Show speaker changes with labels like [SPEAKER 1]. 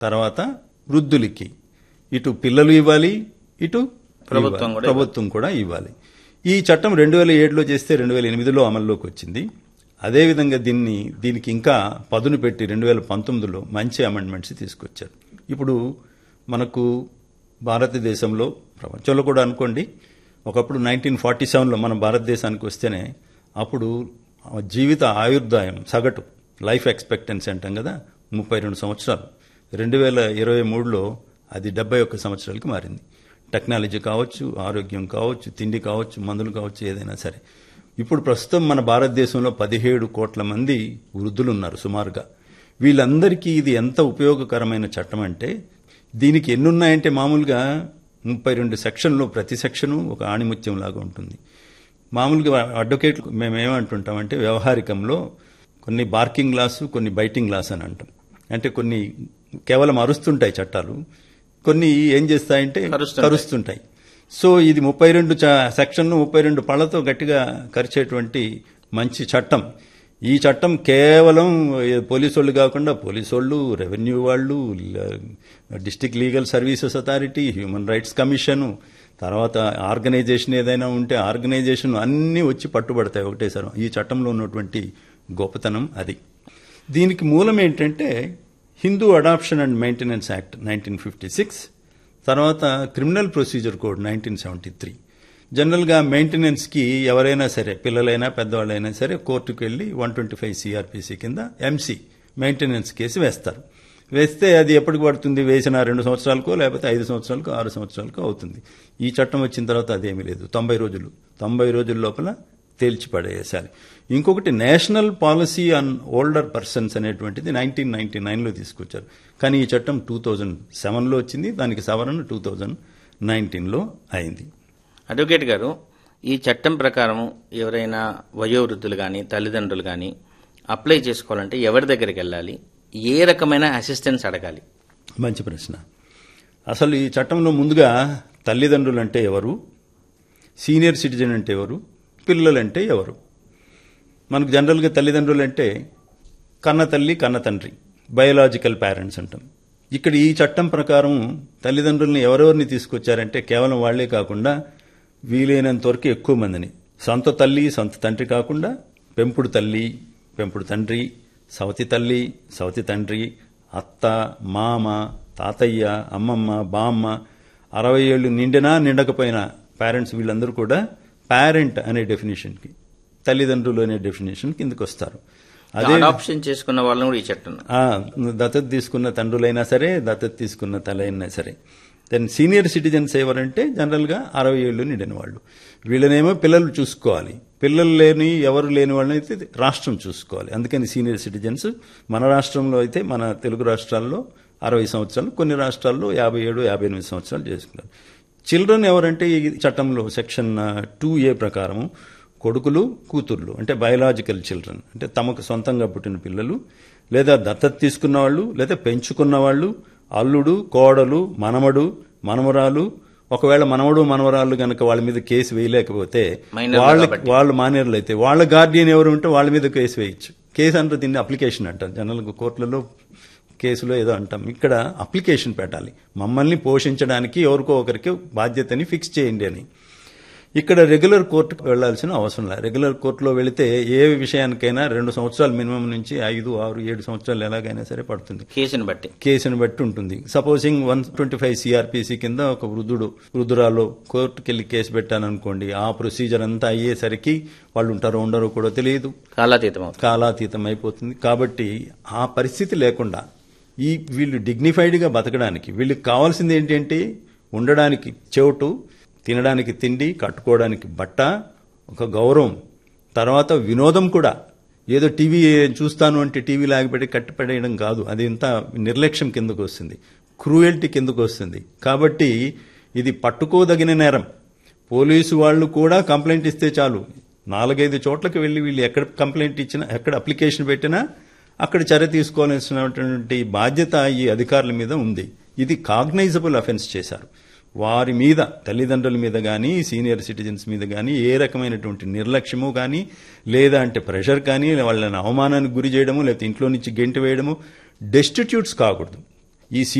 [SPEAKER 1] తర్వాత వృద్ధులకి ఇటు పిల్లలు ఇవ్వాలి ఇటు
[SPEAKER 2] ప్రభుత్వం
[SPEAKER 1] ఇవ్వాలి.
[SPEAKER 2] కూడా
[SPEAKER 1] ప్రభుత్వం కూడా ఇవ్వాలి ఈ చట్టం రెండు వేల ఏడులో చేస్తే రెండు వేల ఎనిమిదిలో అమల్లోకి వచ్చింది అదేవిధంగా దీన్ని దీనికి ఇంకా పదును పెట్టి రెండు వేల పంతొమ్మిదిలో మంచి అమెండ్మెంట్స్ తీసుకొచ్చారు ఇప్పుడు మనకు భారతదేశంలో ప్రపంచంలో కూడా అనుకోండి ఒకప్పుడు నైన్టీన్ ఫార్టీ సెవెన్లో మన భారతదేశానికి వస్తేనే అప్పుడు జీవిత ఆయుర్దాయం సగటు లైఫ్ ఎక్స్పెక్టెన్సీ అంటాం కదా ముప్పై రెండు సంవత్సరాలు రెండు వేల ఇరవై మూడులో అది డెబ్బై ఒక్క సంవత్సరాలకి మారింది టెక్నాలజీ కావచ్చు ఆరోగ్యం కావచ్చు తిండి కావచ్చు మందులు కావచ్చు ఏదైనా సరే ఇప్పుడు ప్రస్తుతం మన భారతదేశంలో పదిహేడు కోట్ల మంది వృద్ధులు ఉన్నారు సుమారుగా వీళ్ళందరికీ ఇది ఎంత ఉపయోగకరమైన చట్టం అంటే దీనికి ఎన్నున్నాయంటే మామూలుగా ముప్పై రెండు సెక్షన్లు ప్రతి సెక్షను ఒక ఆణిముత్యం లాగా ఉంటుంది మామూలుగా అడ్వకేట్లు మేము ఏమంటుంటామంటే వ్యవహారికంలో కొన్ని బార్కింగ్ లాసు కొన్ని బైటింగ్ లాస్ అని అంటాం అంటే కొన్ని కేవలం అరుస్తుంటాయి చట్టాలు కొన్ని ఏం చేస్తాయంటే
[SPEAKER 2] కరుస్తుంటాయి.
[SPEAKER 1] కరుస్తుంటాయి సో ఇది ముప్పై రెండు సెక్షన్లు ముప్పై రెండు పళ్లతో గట్టిగా కరిచేటువంటి మంచి చట్టం ఈ చట్టం కేవలం పోలీసు వాళ్ళు కాకుండా పోలీసు వాళ్ళు రెవెన్యూ వాళ్ళు district legal services authority human rights commission తర్వాత ఆర్గనైజేషన్ ఏదైనా ఉంటే ఆర్గనైజేషన్ అన్నీ వచ్చి పట్టుబడతాయి ఒకటేసారి ఈ చట్టంలో ఉన్నటువంటి గొప్పతనం అది దీనికి మూలం ఏంటంటే Hindu adoption and maintenance act nineteen fifty six తర్వాత criminal procedure code nineteen seventy three జనరల్గా మెయింటెనెన్స్కి ఎవరైనా సరే పిల్లలైనా పెద్దవాళ్ళైనా సరే కోర్టుకు వెళ్ళి వన్ ట్వంటీ ఫైవ్ సిఆర్పిసి కింద ఎంసీ మెయింటెనెన్స్ కేసు వేస్తారు వేస్తే అది ఎప్పటికి పడుతుంది వేసిన రెండు సంవత్సరాలకో లేకపోతే ఐదు సంవత్సరాలకో ఆరు సంవత్సరాలకో అవుతుంది ఈ చట్టం వచ్చిన తర్వాత అదేమీ లేదు తొంభై రోజులు తొంభై రోజుల లోపల తేల్చి పడేయాలి ఇంకొకటి national policy on older persons అనేటువంటిది నైన్టీన్ నైన్టీ నైన్లో తీసుకొచ్చారు కానీ ఈ చట్టం టూ థౌజండ్ సెవెన్లో వచ్చింది దానికి సవరణ టూ థౌజండ్ నైన్టీన్లో అయింది
[SPEAKER 2] అడ్వకేట్ గారు ఈ చట్టం ప్రకారం ఎవరైనా వయోవృద్ధులు కానీ తల్లిదండ్రులు కానీ అప్లై చేసుకోవాలంటే ఎవరి దగ్గరికి వెళ్ళాలి ఏ రకమైన అసిస్టెన్స్ అడగాలి
[SPEAKER 1] మంచి ప్రశ్న అసలు ఈ చట్టంలో ముందుగా తల్లిదండ్రులు అంటే ఎవరు సీనియర్ సిటిజన్ అంటే ఎవరు పిల్లలంటే ఎవరు మనకు జనరల్గా తల్లిదండ్రులు అంటే కన్న తల్లి కన్న తండ్రి బయోలాజికల్ పేరెంట్స్ అంటాం ఇక్కడ ఈ చట్టం ప్రకారం తల్లిదండ్రుల్ని ఎవరెవరిని తీసుకొచ్చారంటే కేవలం వాళ్లే కాకుండా వీలైనంత వరకు ఎక్కువ మందిని సొంత తల్లి సొంత తండ్రి కాకుండా పెంపుడు తల్లి పెంపుడు తండ్రి సవతి తల్లి సవతి తండ్రి అత్త మామ తాతయ్య అమ్మమ్మ బామ్మ అరవై ఏళ్ళు నిండినా నిండకపోయినా పేరెంట్స్ వీళ్ళందరూ కూడా పేరెంట్ అనే డెఫినేషన్కి తల్లిదండ్రులు అనే డెఫినేషన్ కిందకు వస్తారు అదే
[SPEAKER 2] అడాప్షన్ చేసుకున్న వాళ్ళని కూడా ఈ చట్టం
[SPEAKER 1] ఆ, దత్తత తీసుకున్న తండ్రులైనా సరే దత్తత తీసుకున్న తలైనా సరే దెన్ సీనియర్ సిటిజన్స్ ఎవరంటే జనరల్గా అరవై ఏళ్ళు నిండిన వాళ్ళు వీళ్ళనేమో పిల్లలు చూసుకోవాలి పిల్లలు లేని ఎవరు లేని వాళ్ళని అయితే రాష్ట్రం చూసుకోవాలి అందుకని సీనియర్ సిటిజన్స్ మన రాష్ట్రంలో అయితే మన తెలుగు రాష్ట్రాల్లో అరవై సంవత్సరాలు కొన్ని రాష్ట్రాల్లో యాభై ఏడు యాభై ఎనిమిది సంవత్సరాలు చేసుకున్నారు చిల్డ్రన్ ఎవరంటే ఈ చట్టంలో సెక్షన్ టూ ఏ ప్రకారం కొడుకులు కూతుర్లు అంటే బయలాజికల్ చిల్డ్రన్ అంటే తమకు సొంతంగా పుట్టిన పిల్లలు లేదా దత్తత తీసుకున్న వాళ్ళు లేదా పెంచుకున్న వాళ్ళు అల్లుడు కోడలు మనమడు మనమరాలు ఒకవేళ మనవడు మనవరాలు గనక వాళ్ళ మీద కేసు వేయలేకపోతే
[SPEAKER 2] Minor
[SPEAKER 1] వాళ్ళ
[SPEAKER 2] కాబట్టి.
[SPEAKER 1] వాళ్ళు మానేర్లు అయితే వాళ్ళ గార్డియన్ ఎవరు ఉంటే వాళ్ళ మీద కేసు వేయచ్చు కేసు అంటే దీన్ని అప్లికేషన్ అంటారు జనరల్గా కోర్టులలో కేసులో ఏదో అంటాం ఇక్కడ అప్లికేషన్ పెట్టాలి మమ్మల్ని పోషించడానికి ఎవరికో ఒకరికి బాధ్యతని ఫిక్స్ చేయండి అని ఇక్కడ రెగ్యులర్ కోర్టుకు వెళ్లాల్సిన అవసరం లేదు రెగ్యులర్ కోర్టులో వెళితే ఏ విషయానికైనా రెండు సంవత్సరాలు మినిమం నుంచి ఐదు ఆరు ఏడు సంవత్సరాలు ఎలాగైనా సరే పడుతుంది
[SPEAKER 2] కేసుని బట్టి
[SPEAKER 1] కేసును బట్టి ఉంటుంది supposing one twenty five CrPC కింద ఒక వృద్ధుడు వృద్ధురాలు కోర్టుకి వెళ్ళి కేసు పెట్టాననుకోండి ఆ ప్రొసీజర్ అంతా అయ్యేసరికి వాళ్ళు ఉంటారో ఉండరో కూడా తెలియదు
[SPEAKER 2] కాలాతీతం అవుతుంది
[SPEAKER 1] కాలాతీతం అయిపోతుంది కాబట్టి ఆ పరిస్థితి లేకుండా ఈ వీళ్ళు డిగ్నిఫైడ్గా బతకడానికి వీళ్ళకి కావాల్సింది ఏంటంటే ఉండడానికి చోటు తినడానికి తిండి కట్టుకోవడానికి బట్ట ఒక గౌరవం తర్వాత వినోదం కూడా ఏదో టీవీ చూస్తాను అంటే టీవీ లాగిపెట్టి కట్టిపడేయడం కాదు అది ఇంత నిర్లక్ష్యం కిందకు వస్తుంది క్రూయల్టీ కిందకు వస్తుంది కాబట్టి ఇది పట్టుకోదగిన నేరం పోలీసు వాళ్ళు కూడా కంప్లైంట్ ఇస్తే చాలు నాలుగైదు చోట్లకి వెళ్ళి వీళ్ళు ఎక్కడ కంప్లైంట్ ఇచ్చినా ఎక్కడ అప్లికేషన్ పెట్టినా అక్కడ చర్య తీసుకోవాల్సినటువంటి బాధ్యత ఈ అధికారుల మీద ఉంది ఇది కాగ్నైజబుల్ అఫెన్స్ చేశారు వారి మీద తల్లిదండ్రుల మీద కానీ సీనియర్ సిటిజన్స్ మీద కానీ ఏ రకమైనటువంటి నిర్లక్ష్యము కానీ లేదా అంటే ప్రెషర్ కానీ వాళ్ళని అవమానానికి గురి చేయడము లేకపోతే ఇంట్లో నుంచి గెంటి వేయడము డెస్టిట్యూట్స్ కాకూడదు ఈ